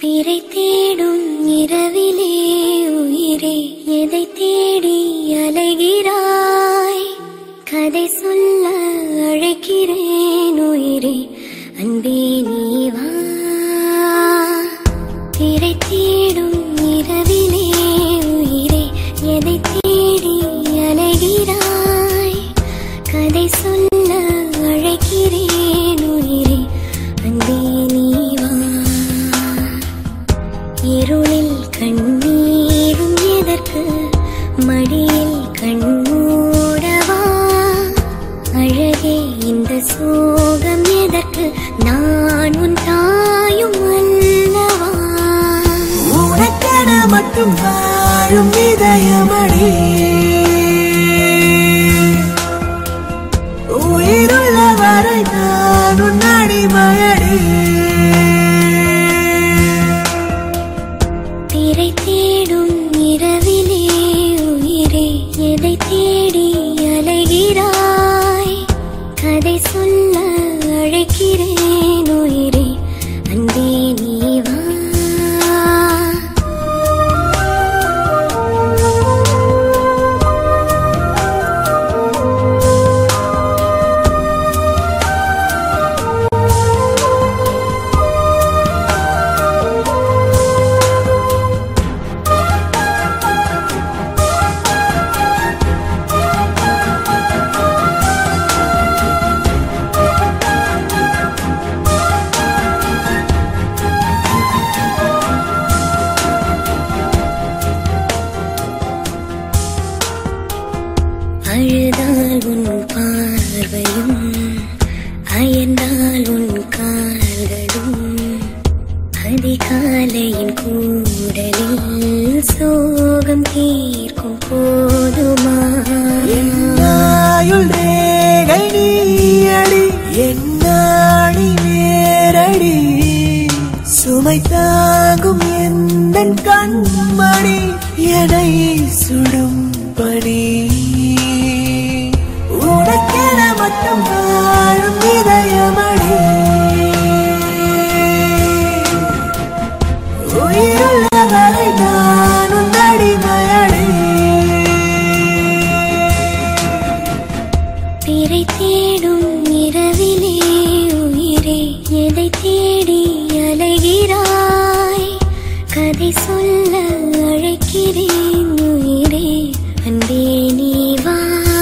திரை தேடும் இரவிலே உயிரே எதை தேடி அலைகிறாய் கதை சொல்ல அழைக்கிறேன் உயிரே அன்பே நீ வா திரை தேடும் இரவிலே உயிரே எதை தேடி அலைகிறாய் கதை சொல்ல அழைக்கிறேன் உயிரே அன்பே நீ வா இருளில் கண்ணீரும் எதற்கு மடியில் கண்மூடவா அழகே இந்த சோகம் எதற்கு நான் உன் தாயும் அல்லவா உனக்கென மட்டும் வாழும் இதயமடி உயிருள்ள வரை நான் உன் அடிமையடி திரை தேடும் இரவிலே உயிரே எதை தேடி அலைகிறாய் கதை சொல்ல அழைக்கிறேன் உயிரே அன்பே நீ வா அழுதால் உன் பார்வையும் அயர்ந்தால் உன் கால்களும் அதிகாலையின் கூடலில் சோகம் தீர்க்கும் போதுமா நாயுள் ரேகை நீயடி என்னாடி வேரடி சுமை தாங்கும் எந்த கண்மணி எனை சுடும் பணி உனக்கென மட்டும் வாழும் இதயமடி உயிருள்ள வரை நான் உன் அடிமையடி திரை தேடும் இரவிலே உயிரே எதை தேடி அலைகிறாய் கதை சொல்ல அழைக்கிறேன் உயிரே அன்பே நீ வா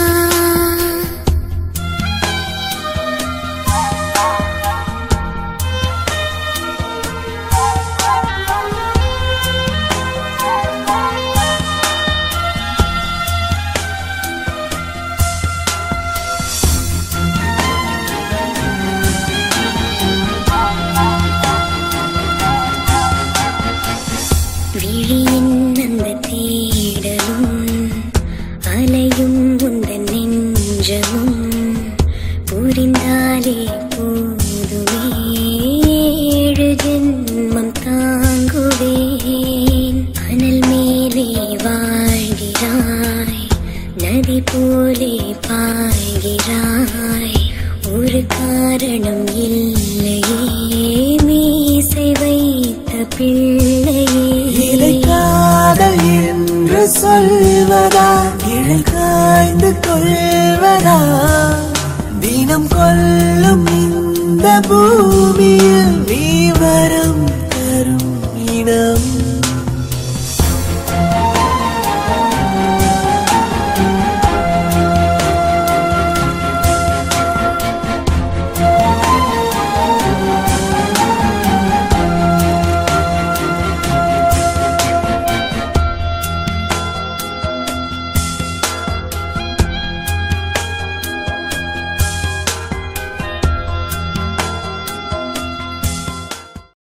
விழியின் அந்த தேடலும் அலையும் உந்தன் நெஞ்சமும் புரிந்தாலே போதுமே ஏழு ஜென்மம் தாங்குவேன் அனல் மேலே வாழ்கிறாய் நதி போலே பாய்கிறாய் ஒரு காரணம் இல்லையே மீசை வைத்த இதை பிள்ளையே காதல் என்று சொல்வதா இழல் காய்ந்து கொள்வதா தினம் கொல்லும் இந்த பூமியில் நீ வரம் தரும் இனம்